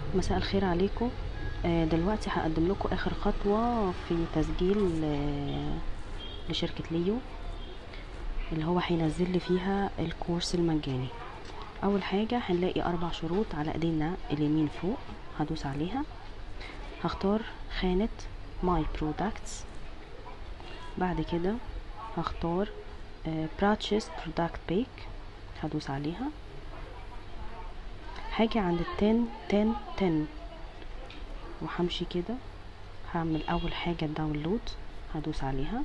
مساء الخير عليكم آه، دلوقتي هقدم لكم اخر خطوة في تسجيل آه، لشركة ليو اللي هو هينزل لي فيها الكورس المجاني اول حاجة هنلاقي اربع شروط على ايدينا اليمين فوق هدوس عليها هختار خانة my products بعد كده هختار آه، purchase product pack هدوس عليها هاجي عند التن تن تن وهمشي كده هعمل اول حاجة داونلود هدوس عليها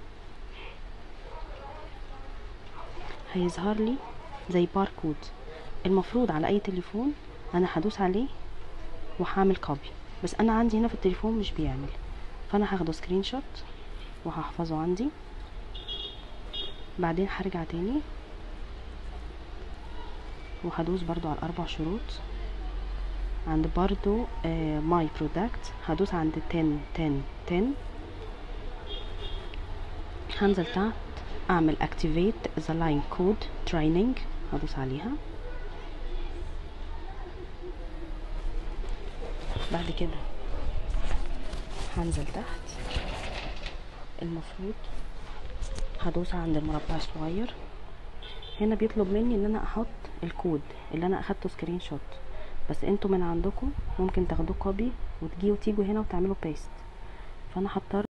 هيظهر لي زي باركود المفروض على اي تليفون انا هدوس عليه وهعمل كوبي بس انا عندي هنا في التليفون مش بيعمل فانا هاخده سكرين شوت وهحفظه عندي بعدين هرجع تاني وهدوس برضو على الاربع شروط عند برضو ماي برودكت هدوس عند 10 10 10 هنزل تحت اعمل activate the line code training هدوس عليها بعد كده هنزل تحت المفروض هدوس عند المربع الصغير هنا بيطلب مني ان انا احط الكود اللي انا اخدته سكرين شوت بس انتوا من عندكم ممكن تاخدوه كوبي وتجيوا تيجوا هنا وتعملوا بيست فانا هضطر